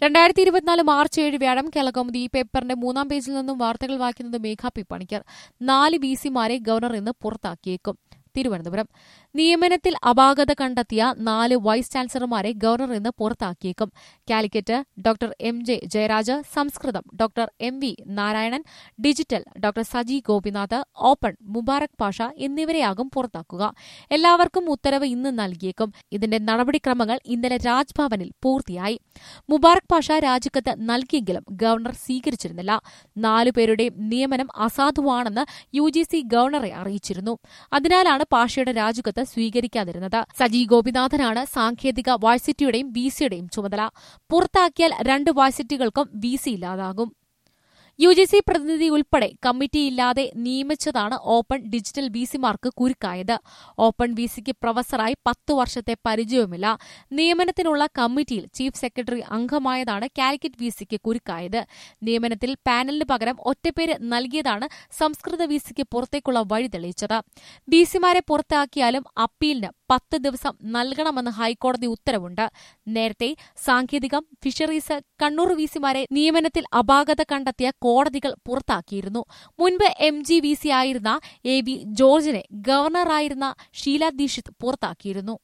രണ്ടായിരത്തി ഇരുപത്തിനാല് മാർച്ച് ഏഴ് വ്യാഴം കേരളകൗമുദി ഈ പേപ്പറിന്റെ മൂന്നാം പേജിൽ നിന്നും വാർത്തകൾ വായിക്കുന്നത് മേഘ പി പണിക്കർ നാല് ബി സിമാരെ ഗവർണർ ഇന്ന് പുറത്താക്കിയേക്കും തിരുവനന്തപുരം നിയമനത്തിൽ അപാകത കണ്ടെത്തിയ നാല് വൈസ് ചാൻസലർമാരെ ഗവർണർ ഇന്ന് പുറത്താക്കിയേക്കും Calicut doctor M J Jayaraj സംസ്കൃതം doctor M V Narayanan digital doctor Saji Gopinath open Mubarak Pasha എന്നിവരെയാകും പുറത്താക്കുക എല്ലാവർക്കും ഉത്തരവ് ഇന്ന് നൽകിയേക്കും ഇതിന്റെ നടപടിക്രമങ്ങൾ ഇന്നലെ രാജ്ഭവനിൽ പൂർത്തിയായി മുബാറക് പാഷ രാജിക്കത്ത് നൽകിയെങ്കിലും ഗവർണർ സ്വീകരിച്ചിരുന്നില്ല നാലുപേരുടെയും നിയമനം അസാധുവാണെന്ന് യു ജി സി ഗവർണറെ അറിയിച്ചിരുന്നു അതിനാലാണ് പാഷയുടെ രാജിക്കത്ത് സ്വീകരിക്കാതിരുന്നത് സജി ഗോപിനാഥനാണ് സാങ്കേതിക വാഴ്സിറ്റിയുടെയും വി സിയുടെയും ചുമതല പുറത്താക്കിയാൽ രണ്ട് വാഴ്സിറ്റികൾക്കും വി സി ഇല്ലാതാകും യു ജി സി പ്രതിനിധി ഉൾപ്പെടെ കമ്മിറ്റിയില്ലാതെ നിയമിച്ചതാണ് ഓപ്പൺ ഡിജിറ്റൽ വി സിമാർക്ക് കുരുക്കായത് ഓപ്പൺ വി സിക്ക് പ്രൊഫസറായി പത്തു വർഷത്തെ പരിചയവുമില്ല നിയമനത്തിനുള്ള കമ്മിറ്റിയിൽ ചീഫ് സെക്രട്ടറി അംഗമായതാണ് കാലിക്കറ്റ് വി സിക്ക് കുരുക്കായത് നിയമനത്തിൽ പാനലിന് പകരം ഒറ്റപ്പേര് നൽകിയതാണ് സംസ്കൃത വി സിക്ക് പുറത്തേക്കുള്ള വഴി തെളിയിച്ചത് വി സിമാരെ പുറത്താക്കിയാലും അപ്പീലിന് പത്ത് ദിവസം നൽകണമെന്ന് ഹൈക്കോടതി ഉത്തരവുണ്ട് നേരത്തെ സാങ്കേതികം ഫിഷറീസ് കണ്ണൂർ വി സിമാരെ നിയമനത്തിൽ അപാകത കണ്ടെത്തിയ കോടതികൾ പുറത്താക്കിയിരുന്നു മുൻപ് എം ജി വി സി ആയിരുന്ന എ വി ജോർജിനെ ഗവർണറായിരുന്ന ഷീല ദീക്ഷിത് പുറത്താക്കിയിരുന്നു